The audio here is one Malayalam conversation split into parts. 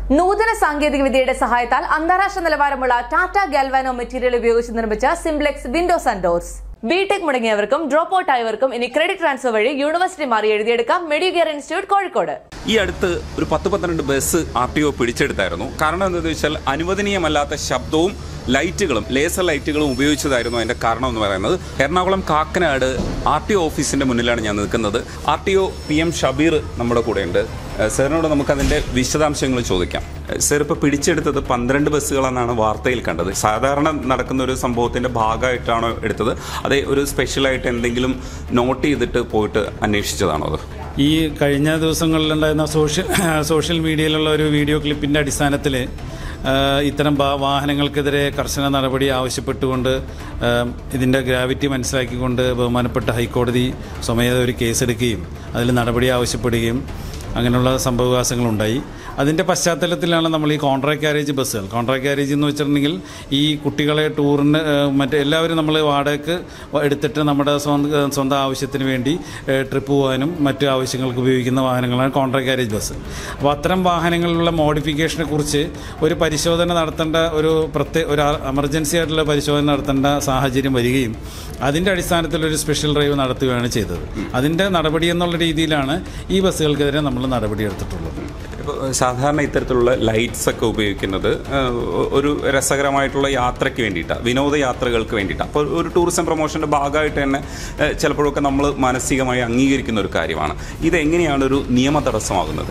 നൂതന സാങ്കേതിക വിദ്യയുടെ സഹായത്താൽ അന്താരാഷ്ട്ര നിലവാരമുള്ള ടാറ്റ ഗാൽവാനോ മെറ്റീരിയൽ ഉപയോഗിച്ച് നിർമ്മിച്ച simplex windows and doors BTech മുടങ്ങിയവർക്കും ഡ്രോപ്പ് ഔട്ട് ആയവർക്കും ഇനി ക്രെഡിറ്റ് ട്രാൻസ്ഫർ വഴി യൂണിവേഴ്സിറ്റി മാറി എഴുതിയെടുക്കാം മെഡികെയർ ഇൻസ്റ്റിറ്റ്യൂട്ട് കോഴിക്കോട് ഈ അടുത്ത് ഒരു പത്ത് പന്ത്രണ്ട് ബസ് ആർ ടി ഒ പിടിച്ചെടുത്തായിരുന്നു കാരണം എന്താണെന്ന് വെച്ചാൽ അനുവദനീയമല്ലാത്ത ശബ്ദവും ലൈറ്റുകളും ലേസർ ലൈറ്റുകളും ഉപയോഗിച്ചതായിരുന്നു അതിൻ്റെ കാരണം എന്ന് പറയുന്നത് Ernakulam Kakkanad R T O ഓഫീസിൻ്റെ മുന്നിലാണ് ഞാൻ നിൽക്കുന്നത് R T O P M Shabeer നമ്മുടെ കൂടെയുണ്ട് ഏഹ് സാറിനോട് നമുക്കതിൻ്റെ വിശദാംശങ്ങൾ ചോദിക്കാം ഏഹ് സാർ ഇപ്പോൾ പിടിച്ചെടുത്തത് പന്ത്രണ്ട് ബസ്സുകളെന്നാണ് വാർത്തയിൽ കണ്ടത് സാധാരണ നടക്കുന്ന ഒരു സംഭവത്തിൻ്റെ ഭാഗമായിട്ടാണോ എടുത്തത് അതേ ഒരു സ്പെഷ്യലായിട്ട് എന്തെങ്കിലും നോട്ട് ചെയ്തിട്ട് പോയിട്ട് അന്വേഷിച്ചതാണോ അത് ഈ കഴിഞ്ഞ ദിവസങ്ങളിലുണ്ടായിരുന്ന സോഷ്യൽ സോഷ്യൽ മീഡിയയിലുള്ള ഒരു വീഡിയോ ക്ലിപ്പിൻ്റെ അടിസ്ഥാനത്തിൽ ഇത്തരം വാ- വാഹനങ്ങൾക്കെതിരെ കർശന നടപടി ആവശ്യപ്പെട്ടുകൊണ്ട് ആ, ഇതിൻ്റെ ഗ്രാവിറ്റി മനസ്സിലാക്കിക്കൊണ്ട് ബഹുമാനപ്പെട്ട ഹൈക്കോടതി സ്വമേധ ഒരു കേസെടുക്കുകയും അതിൽ നടപടി ആവശ്യപ്പെടുകയും അങ്ങനെയുള്ള സംഭവവികാസങ്ങളുണ്ടായി അതിൻ്റെ പശ്ചാത്തലത്തിലാണ് നമ്മൾ ഈ കോൺട്രാക്ട് കാരേജ് ബസ്സുകൾ കോൺട്രാക്ട് കാരേജ് എന്ന് വെച്ചിട്ടുണ്ടെങ്കിൽ ഈ കുട്ടികളെ ടൂറിന് ഏഹ്, മറ്റേ എല്ലാവരും നമ്മൾ വാടകയ്ക്ക് എടുത്തിട്ട് നമ്മുടെ സ്വന്തം സ്വന്തം ആവശ്യത്തിന് വേണ്ടി ഏഹ്, ട്രിപ്പ് പോകാനും മറ്റു ആവശ്യങ്ങൾക്ക് ഉപയോഗിക്കുന്ന വാഹനങ്ങളാണ് കോൺട്രാക്ട് കാരേജ് ബസ് അപ്പോൾ അത്തരം വാഹനങ്ങളിലുള്ള മോഡിഫിക്കേഷനെ കുറിച്ച് ഒരു പരിശോധന നടത്തേണ്ട ഒരു പ്രത്യേക ഒരു എമർജൻസി ആയിട്ടുള്ള പരിശോധന നടത്തേണ്ട സാഹചര്യം വരികയും അതിൻ്റെ അടിസ്ഥാനത്തിൽ ഒരു സ്പെഷ്യൽ ഡ്രൈവ് നടത്തുകയാണ് ചെയ്തത് അതിൻ്റെ നടപടി എന്നുള്ള രീതിയിലാണ് ഈ ബസ്സുകൾക്കെതിരെ നമ്മൾ നടപടിയെടുത്തിട്ടുള്ളത് ഇപ്പോൾ സാധാരണ ഇത്തരത്തിലുള്ള ലൈറ്റ്സ് ഒക്കെ ഉപയോഗിക്കുന്നത് ഏഹ്, ഒരു രസകരമായിട്ടുള്ള യാത്രയ്ക്ക് വേണ്ടിയിട്ടാണ് വിനോദയാത്രകൾക്ക് വേണ്ടിയിട്ടാണ് അപ്പോൾ ഒരു ടൂറിസം പ്രൊമോഷൻ്റെ ഭാഗമായിട്ട് തന്നെ ഏഹ്, ചിലപ്പോഴൊക്കെ നമ്മൾ മാനസികമായി അംഗീകരിക്കുന്ന ഒരു കാര്യമാണ് ഇതെങ്ങനെയാണ് ഒരു നിയമ തടസ്സമാകുന്നത്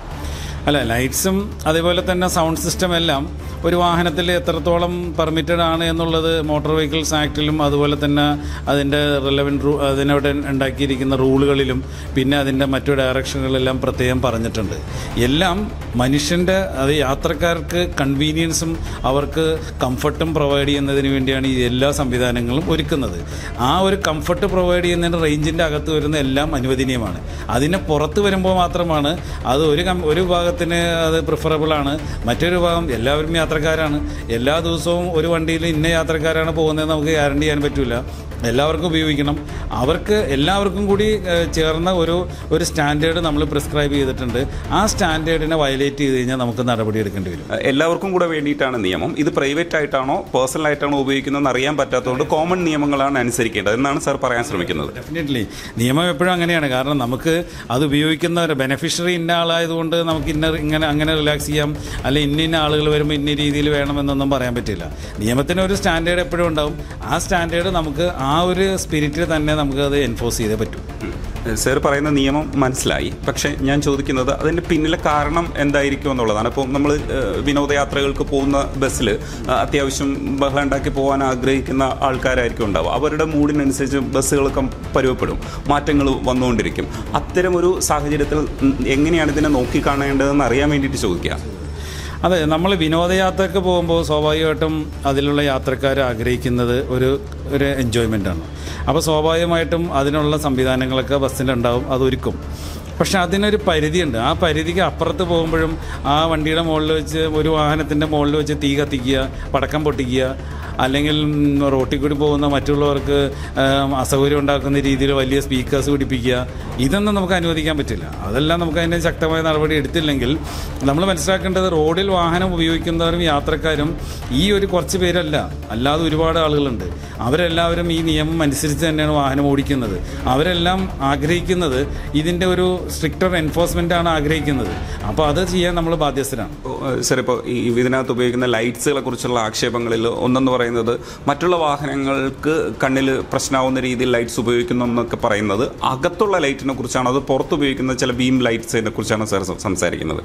അല്ല ലൈറ്റ്സും അതേപോലെ തന്നെ സൗണ്ട് സിസ്റ്റം എല്ലാം ഒരു വാഹനത്തിൽ എത്രത്തോളം പെർമിറ്റഡ് ആണ് എന്നുള്ളത് മോട്ടോർ വെഹിക്കിൾസ് ആക്ടിലും അതുപോലെ തന്നെ അതിൻ്റെ റിലവൻറ്റ് റൂ അതിനവിടെ ഉണ്ടാക്കിയിരിക്കുന്ന റൂളുകളിലും പിന്നെ അതിൻ്റെ മറ്റു ഡയറക്ഷനുകളെല്ലാം പ്രത്യേകം പറഞ്ഞിട്ടുണ്ട് എല്ലാം മനുഷ്യൻ്റെ അത് യാത്രക്കാർക്ക് കൺവീനിയൻസും അവർക്ക് കംഫർട്ടും പ്രൊവൈഡ് ചെയ്യുന്നതിന് വേണ്ടിയാണ് ഈ എല്ലാ സംവിധാനങ്ങളും ഒരുക്കുന്നത് ആ ഒരു കംഫർട്ട് പ്രൊവൈഡ് ചെയ്യുന്നതിന് റേഞ്ചിൻ്റെ അകത്ത് വരുന്ന എല്ലാം അനുവദനീയമാണ് അതിന് പുറത്ത് വരുമ്പോൾ മാത്രമാണ് അത് ഒരു കം ഒരു ഭാഗത്തിന് അത് പ്രിഫറബിൾ ആണ് മറ്റൊരു ഭാഗം എല്ലാവരും യാത്രക്കാരാണ് എല്ലാ ദിവസവും ഒരു വണ്ടിയിൽ ഇന്ന യാത്രക്കാരാണ് പോകുന്നത് നമുക്ക് ഗ്യാരണ്ടി ചെയ്യാൻ പറ്റില്ല എല്ലാവർക്കും ഉപയോഗിക്കണം അവർക്ക് എല്ലാവർക്കും കൂടി ഏഹ്, ചേർന്ന ഒരു ഒരു സ്റ്റാൻഡേർഡ് നമ്മൾ പ്രിസ്ക്രൈബ് ചെയ്തിട്ടുണ്ട് ആ സ്റ്റാൻഡേർഡിനെ വയലേറ്റ് ചെയ്ത് കഴിഞ്ഞാൽ നമുക്ക് നടപടി എടുക്കേണ്ടി വരും ഏഹ്, എല്ലാവർക്കും കൂടെ വേണ്ടിയിട്ടാണ് നിയമം ഇത് പ്രൈവറ്റ് ആയിട്ടാണോ പേഴ്സണൽ ആയിട്ടാണോ ഉപയോഗിക്കുന്നതെന്ന് അറിയാൻ പറ്റാത്തതുകൊണ്ട് കോമൺ നിയമങ്ങളാണ് അനുസരിക്കേണ്ടത് എന്നാണ് സാർ പറയാൻ ശ്രമിക്കുന്നത് ഡെഫിനറ്റ്ലി നിയമം എപ്പോഴും അങ്ങനെയാണ് കാരണം നമുക്ക് അത് ഉപയോഗിക്കുന്നവർ ബെനിഫിഷ്യറി ഇന്ന ആളായതുകൊണ്ട് നമുക്ക് ഇന്ന ഇങ്ങനെ അങ്ങനെ റിലാക്സ് ചെയ്യാം അല്ലെ ഇന്ന ഇന്ന ആളുകൾ വരുമ്പോൾ ഇന്ന രീതിയിൽ വേണമെന്നൊന്നും പറയാൻ പറ്റില്ല നിയമത്തിന് ഒരു സ്റ്റാൻഡേർഡ് എപ്പോഴും ഉണ്ടാവും ആ സ്റ്റാൻഡേർഡ് നമുക്ക് ആ ഒരു സ്പിരിറ്റിൽ തന്നെ നമുക്ക് അത് എൻഫോഴ്സ് ചെയ്തേ പറ്റൂ സാർ പറയുന്ന നിയമം മനസ്സിലായി പക്ഷേ ഞാൻ ചോദിക്കുന്നത് അതിൻ്റെ പിന്നിലെ കാരണം എന്തായിരിക്കും എന്നുള്ളതാണ് അപ്പോൾ നമ്മൾ വിനോദയാത്രകൾക്ക് പോകുന്ന ബസ്സിൽ അത്യാവശ്യം ബഹളം ഉണ്ടാക്കി പോകാൻ ആഗ്രഹിക്കുന്ന ആൾക്കാരായിരിക്കും ഉണ്ടാവുക അവരുടെ മൂഡിനനുസരിച്ച് ബസ്സുകളൊക്കെ പരുവപ്പെടും മാറ്റങ്ങൾ വന്നുകൊണ്ടിരിക്കും അത്തരമൊരു സാഹചര്യത്തിൽ ഉം, എങ്ങനെയാണ് ഇതിനെ നോക്കിക്കാണേണ്ടതെന്ന് അറിയാൻ വേണ്ടിയിട്ട് ചോദിക്കുക അതെ നമ്മൾ വിനോദയാത്രയ്ക്ക് പോകുമ്പോൾ സ്വാഭാവികമായിട്ടും അതിലുള്ള യാത്രക്കാർ ആഗ്രഹിക്കുന്നത് ഒരു ഒരു എൻജോയ്മെൻ്റാണ് അപ്പോൾ സ്വാഭാവികമായിട്ടും അതിനുള്ള സംവിധാനങ്ങളൊക്കെ ബസ്സിൻ്റെ ഉണ്ടാവും അതൊരുക്കും പക്ഷെ അതിനൊരു പരിധിയുണ്ട് ആ പരിധിക്ക് അപ്പുറത്ത് പോകുമ്പോഴും ആ വണ്ടിയുടെ മുകളിൽ വെച്ച് ഒരു വാഹനത്തിൻ്റെ മുകളിൽ വെച്ച് തീ കത്തിക്കുക പടക്കം പൊട്ടിക്കുക അല്ലെങ്കിൽ ഉം, റോട്ടിൽ കൂടി പോകുന്ന മറ്റുള്ളവർക്ക് ആം, അസൗകര്യം ഉണ്ടാക്കുന്ന രീതിയിൽ വലിയ സ്പീക്കേഴ്സ് പിടിപ്പിക്കുക ഇതൊന്നും നമുക്ക് അനുവദിക്കാൻ പറ്റില്ല അതെല്ലാം നമുക്ക് അതിൻ്റെ ശക്തമായ നടപടി എടുത്തില്ലെങ്കിൽ നമ്മൾ മനസ്സിലാക്കേണ്ടത് റോഡിൽ വാഹനം ഉപയോഗിക്കുന്നവരും യാത്രക്കാരും ഈ ഒരു കുറച്ച് പേരല്ല അല്ലാതെ ഒരുപാട് ആളുകളുണ്ട് അവരെല്ലാവരും ഈ നിയമം അനുസരിച്ച് തന്നെയാണ് വാഹനം ഓടിക്കുന്നത് അവരെല്ലാം ആഗ്രഹിക്കുന്നത് ഇതിൻ്റെ ഒരു സ്ട്രിക്റ്റർ എൻഫോഴ്സ്മെൻ്റ് ആണ് ആഗ്രഹിക്കുന്നത് അപ്പോൾ അത് ചെയ്യാൻ നമ്മൾ ബാധ്യസ്ഥരാണ് ഇപ്പോൾ, ഏഹ്, സാർ ഇപ്പോൾ ഈ ഇതിനകത്ത് ഉപയോഗിക്കുന്ന ലൈറ്റ്സുകളെ കുറിച്ചുള്ള ആക്ഷേപങ്ങളിൽ ഒന്നെന്ന് പറയുന്നത് മറ്റുള്ള വാഹനങ്ങൾക്ക് കണ്ണിൽ പ്രശ്നമാവുന്ന രീതിയിൽ ലൈറ്റ്സ് ഉപയോഗിക്കുന്നു എന്നൊക്കെ പറയുന്നത് അകത്തുള്ള ലൈറ്റിനെ കുറിച്ചാണ് അത് പുറത്ത് ഉപയോഗിക്കുന്ന ചില ബീം ലൈറ്റ്സിനെ കുറിച്ചാണ് സാർ സം- സംസാരിക്കുന്നത്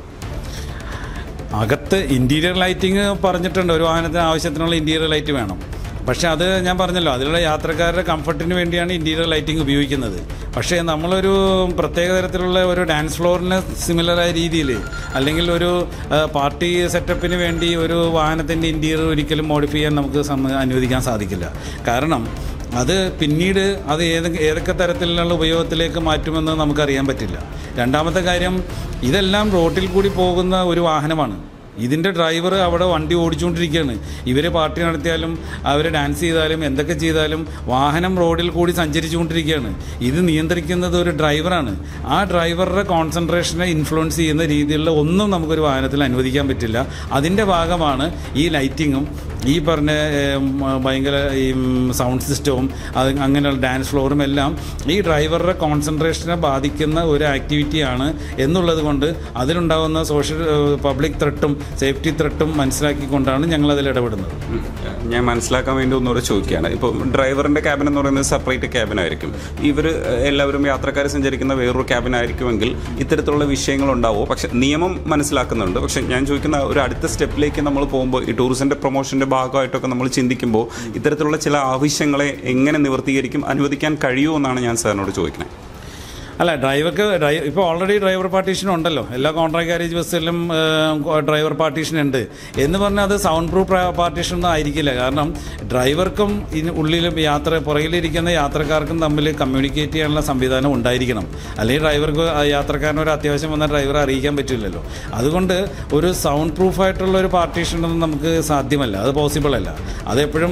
അകത്ത് ഇൻറ്റീരിയർ ലൈറ്റിംഗ് പറഞ്ഞിട്ടുണ്ട് ഒരു വാഹനത്തിന് ആവശ്യത്തിനുള്ള ഇൻറ്റീരിയർ ലൈറ്റ് വേണം പക്ഷേ അത് ഞാൻ പറഞ്ഞല്ലോ അതിലുള്ള യാത്രക്കാരുടെ കംഫർട്ടിന് വേണ്ടിയാണ് ഇൻറ്റീരിയർ ലൈറ്റിംഗ് ഉപയോഗിക്കുന്നത് പക്ഷേ നമ്മളൊരു പ്രത്യേക തരത്തിലുള്ള ഒരു ഡാൻസ് ഫ്ലോറിന് സിമിലറായ രീതിയിൽ അല്ലെങ്കിൽ ഒരു ആ, പാർട്ടി സെറ്റപ്പിന് വേണ്ടി ഒരു വാഹനത്തിൻ്റെ ഇൻറ്റീരിയർ ഒരിക്കലും മോഡിഫൈ ചെയ്യാൻ നമുക്ക് സമ്മ- അനുവദിക്കാൻ സാധിക്കില്ല കാരണം അത് പിന്നീട് അത് ഏത് ഏതൊക്കെ തരത്തിലുള്ള ഉപയോഗത്തിലേക്ക് മാറ്റുമെന്ന് നമുക്കറിയാൻ പറ്റില്ല രണ്ടാമത്തെ കാര്യം ഇതെല്ലാം റോട്ടിൽ കൂടി പോകുന്ന ഒരു വാഹനമാണ് ഇതിൻ്റെ ഡ്രൈവർ അവിടെ വണ്ടി ഓടിച്ചുകൊണ്ടിരിക്കുകയാണ് ഇവർ പാർട്ടി നടത്തിയാലും അവർ ഡാൻസ് ചെയ്താലും എന്തൊക്കെ ചെയ്താലും വാഹനം റോഡിൽ കൂടി സഞ്ചരിച്ചുകൊണ്ടിരിക്കുകയാണ് ഇത് നിയന്ത്രിക്കുന്നത് ഒരു ഡ്രൈവറാണ് ആ ഡ്രൈവറുടെ കോൺസെൻട്രേഷനെ ഇൻഫ്ലുവൻസ് ചെയ്യുന്ന രീതിയിലുള്ള ഒന്നും നമുക്കൊരു വാഹനത്തിൽ അനുവദിക്കാൻ പറ്റില്ല അതിൻ്റെ ഭാഗമാണ് ഈ ലൈറ്റിങ്ങും ഈ പറഞ്ഞ ഏം, ഭയങ്കര ഈ സൗണ്ട് സിസ്റ്റവും അത് അങ്ങനെയുള്ള ഡാൻസ് ഫ്ലോറും എല്ലാം ഈ ഡ്രൈവറുടെ കോൺസെൻട്രേഷനെ ബാധിക്കുന്ന ഒരു ആക്ടിവിറ്റിയാണ് എന്നുള്ളത് കൊണ്ട് അതിലുണ്ടാകുന്ന സോഷ്യൽ പബ്ലിക് ത്രെട്ടും സേഫ്റ്റി ത്രെട്ടും മനസ്സിലാക്കിക്കൊണ്ടാണ് ഞങ്ങൾ അതിൽ ഇടപെടുന്നത് ഞാൻ മനസ്സിലാക്കാൻ വേണ്ടി ഒന്നുകൂടെ ചോദിക്കുകയാണ് ഇപ്പോൾ ഡ്രൈവറിന്റെ ക്യാബിൻ എന്ന് പറയുന്നത് സെപ്പറേറ്റ് ക്യാബിൻ ആയിരിക്കും ഇവർ എല്ലാവരും യാത്രക്കാർ സഞ്ചരിക്കുന്ന വേറൊരു ക്യാബിൻ ആയിരിക്കുമെങ്കിൽ ഇത്തരത്തിലുള്ള വിഷയങ്ങൾ ഉണ്ടാവുമോ പക്ഷെ നിയമം മനസ്സിലാക്കുന്നുണ്ട് പക്ഷെ ഞാൻ ചോദിക്കുന്ന ഒരു അടുത്ത സ്റ്റെപ്പിലേക്ക് നമ്മൾ പോകുമ്പോൾ ഈ ടൂറിസത്തിന്റെ പ്രൊമോഷന്റെ ഭാഗമായിട്ടൊക്കെ നമ്മൾ ചിന്തിക്കുമ്പോൾ ഇത്തരത്തിലുള്ള ചില ആവശ്യങ്ങളെ എങ്ങനെ നിവർത്തീകരിക്കും അനുവദിക്കാൻ കഴിയുമോ എന്നാണ് ഞാൻ സാറിനോട് ചോദിക്കുന്നത് അല്ല ഡ്രൈവർക്ക് ഡ്രൈ ഇപ്പോൾ ഓൾറെഡി ഡ്രൈവർ പാർട്ടീഷൻ ഉണ്ടല്ലോ എല്ലാ കോൺട്രാക്ട് കാരേജ് ബസ്സിലും ഡ്രൈവർ പാർട്ടീഷൻ ഉണ്ട് എന്ന് പറഞ്ഞാൽ അത് സൗണ്ട് പ്രൂഫ് പാർട്ടീഷൻ ഒന്നും ആയിരിക്കില്ല കാരണം ഡ്രൈവർക്കും ഇതിന് ഉള്ളിലും യാത്ര പുറകിലിരിക്കുന്ന യാത്രക്കാർക്കും തമ്മിൽ കമ്മ്യൂണിക്കേറ്റ് ചെയ്യാനുള്ള സംവിധാനം ഉണ്ടായിരിക്കണം അല്ലെങ്കിൽ ഡ്രൈവർക്ക് ആ യാത്രക്കാരന് ഒരു അത്യാവശ്യം വന്നാൽ ഡ്രൈവറെ അറിയിക്കാൻ പറ്റില്ലല്ലോ അതുകൊണ്ട് ഒരു സൗണ്ട് പ്രൂഫ് ആയിട്ടുള്ള ഒരു പാർട്ടീഷൻ ഒന്നും നമുക്ക് സാധ്യമല്ല അത് പോസിബിൾ അല്ല അതെപ്പോഴും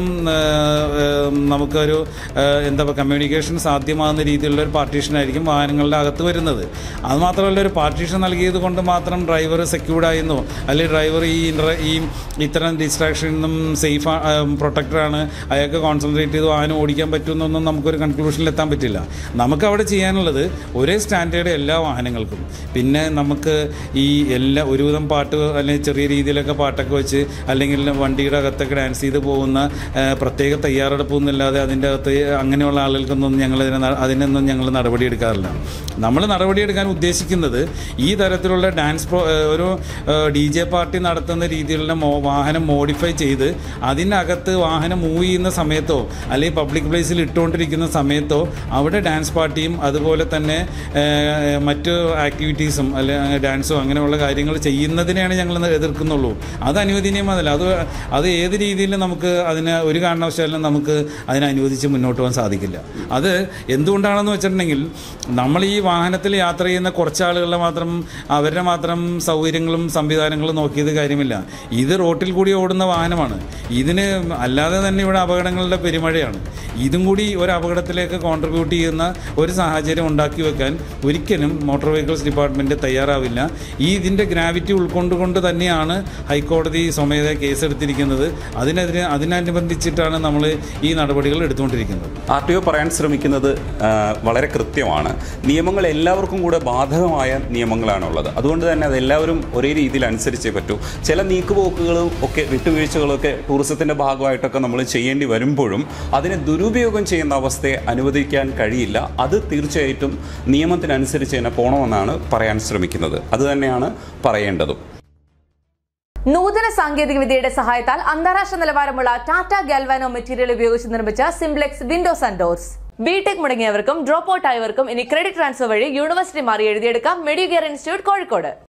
നമുക്കൊരു ആ, എന്താ പറയുക കമ്മ്യൂണിക്കേഷൻ സാധ്യമാകുന്ന രീതിയിലുള്ള ഒരു പാർട്ടീഷൻ ആയിരിക്കും വാഹനങ്ങളുടെ അകത്ത് വരുന്നത് അത് മാത്രമല്ല ഒരു പാർട്ടീഷൻ നൽകിയത് കൊണ്ട് മാത്രം ഡ്രൈവർ സെക്യൂർഡ് ആയെന്നോ അല്ലെങ്കിൽ ഡ്രൈവർ ഈ ഇന്റർ- ഈ ഇത്തരം ഡിസ്ട്രാക്ഷനിൽ നിന്നും സേഫ് പ്രൊട്ടക്ടറാണ് അയാൾക്ക് കോൺസെൻട്രേറ്റ് ചെയ്ത് വാഹനം ഓടിക്കാൻ പറ്റുമെന്നൊന്നും നമുക്കൊരു കൺക്ലൂഷനിൽ എത്താൻ പറ്റില്ല നമുക്ക് അവിടെ ചെയ്യാനുള്ളത് ഒരേ സ്റ്റാൻഡേർഡ് എല്ലാ വാഹനങ്ങൾക്കും പിന്നെ നമുക്ക് ഈ എല്ലാ ഒരുവിധം പാട്ട് അല്ലെങ്കിൽ ചെറിയ രീതിയിലൊക്കെ പാട്ടൊക്കെ വെച്ച് അല്ലെങ്കിൽ വണ്ടിയുടെ അകത്തൊക്കെ ഡാൻസ് ചെയ്ത് പോകുന്ന ആ, പ്രത്യേക തയ്യാറെടുപ്പൊന്നുമില്ലാതെ അതിൻ്റെ അകത്ത് അങ്ങനെയുള്ള ആളുകൾക്കൊന്നും ഞങ്ങൾ ഇതിനെ ന- അതിനൊന്നും ഞങ്ങൾ നടപടിയെടുക്കാറില്ല നമ്മൾ നടപടിയെടുക്കാൻ ഉദ്ദേശിക്കുന്നത് ഈ തരത്തിലുള്ള ഡാൻസ് പ്രോ ആ, ഒരു ഡി ജെ പാർട്ടി നടത്തുന്ന രീതിയിലുള്ള മോ വാഹനം മോഡിഫൈ ചെയ്ത് അതിനകത്ത് വാഹനം മൂവ് ചെയ്യുന്ന സമയത്തോ അല്ലെങ്കിൽ പബ്ലിക് പ്ലേസിൽ ഇട്ടുകൊണ്ടിരിക്കുന്ന സമയത്തോ അവിടെ ഡാൻസ് പാർട്ടിയും അതുപോലെ തന്നെ ആ, മറ്റു ആക്ടിവിറ്റീസും അല്ലെങ്കിൽ ഡാൻസോ അങ്ങനെയുള്ള കാര്യങ്ങൾ ചെയ്യുന്നതിനെയാണ് ഞങ്ങൾ എതിർക്കുന്നുള്ളൂ അത് അനുവദനീയമല്ല അത് അത് ഏത് രീതിയിൽ നമുക്ക് അതിന് ഒരു കാരണവശാലും നമുക്ക് അതിനെ അനുവദിച്ച് മുന്നോട്ട് പോകാൻ സാധിക്കില്ല അത് എന്തുകൊണ്ടാണെന്ന് വെച്ചിട്ടുണ്ടെങ്കിൽ നമ്മൾ ഈ വാഹനത്തിൽ യാത്ര ചെയ്യുന്ന കുറച്ച് ആളുകളുടെ മാത്രം അവരുടെ മാത്രം സൗകര്യങ്ങളും സംവിധാനങ്ങളും നോക്കിയത് കാര്യമില്ല ഇത് റോട്ടിൽ കൂടി ഓടുന്ന വാഹനമാണ് ഇതിന് അല്ലാതെ തന്നെ ഇവിടെ അപകടങ്ങളുടെ പെരുമഴയാണ് ഇതും കൂടി ഒരു അപകടത്തിലേക്ക് കോൺട്രിബ്യൂട്ട് ചെയ്യുന്ന ഒരു സാഹചര്യം ഉണ്ടാക്കി വെക്കാൻ ഒരിക്കലും മോട്ടോർ വെഹിക്കിൾസ് ഡിപ്പാർട്ട്മെൻറ്റ് തയ്യാറാവില്ല ഈ ഇതിൻ്റെ ഗ്രാവിറ്റി ഉൾക്കൊണ്ടുകൊണ്ട് തന്നെയാണ് ഹൈക്കോടതി സ്വമേധ കേസെടുത്തിരിക്കുന്നത് അതിനെതിരെ അതിനനുബന്ധിച്ചിട്ടാണ് നമ്മൾ ഈ നടപടികൾ എടുത്തുകൊണ്ടിരിക്കുന്നത് ആർ ടി ഒ പറയാൻ ശ്രമിക്കുന്നത് ആ, വളരെ കൃത്യമാണ് നിയമങ്ങൾ എല്ലാവർക്കും കൂടെ ബാധകമായ നിയമങ്ങളാണുള്ളത് അതുകൊണ്ട് തന്നെ അത് എല്ലാവരും ഒരേ രീതിയിൽ അനുസരിച്ചേ പറ്റൂ ചില നീക്കുപോക്കുകളും ഒക്കെ വിട്ടുവീഴ്ചകളും ഒക്കെ ടൂറിസത്തിന്റെ ഭാഗമായിട്ടൊക്കെ നമ്മൾ ചെയ്യേണ്ടി വരുമ്പോഴും അതിനെ ദുരുപയോഗം ചെയ്യുന്ന അവസ്ഥയെ അനുവദിക്കാൻ കഴിയില്ല അത് തീർച്ചയായിട്ടും നിയമത്തിനനുസരിച്ച് തന്നെ പോകണമെന്നാണ് പറയാൻ ശ്രമിക്കുന്നത് അത് തന്നെയാണ് പറയേണ്ടതും നൂതന സാങ്കേതിക വിദ്യയുടെ സഹായത്താൽ അന്താരാഷ്ട്ര നിലവാരമുള്ള ടാറ്റ ഗാൽവാനോ മെറ്റീരിയൽ ഉപയോഗിച്ച് നിർമ്മിച്ച simplex windows and doors BTech മുടങ്ങിയവർക്കും ഡ്രോപ്പ് ഔട്ട് ആയവർക്കും ഇനി ക്രെഡിറ്റ് ട്രാൻസ്ഫർ വഴി യൂണിവേഴ്സിറ്റി മാറി എഴുതിയെടുക്കാം മെഡികെയർ ഇൻസ്റ്റിറ്റ്യൂട്ട് കോഴിക്കോട്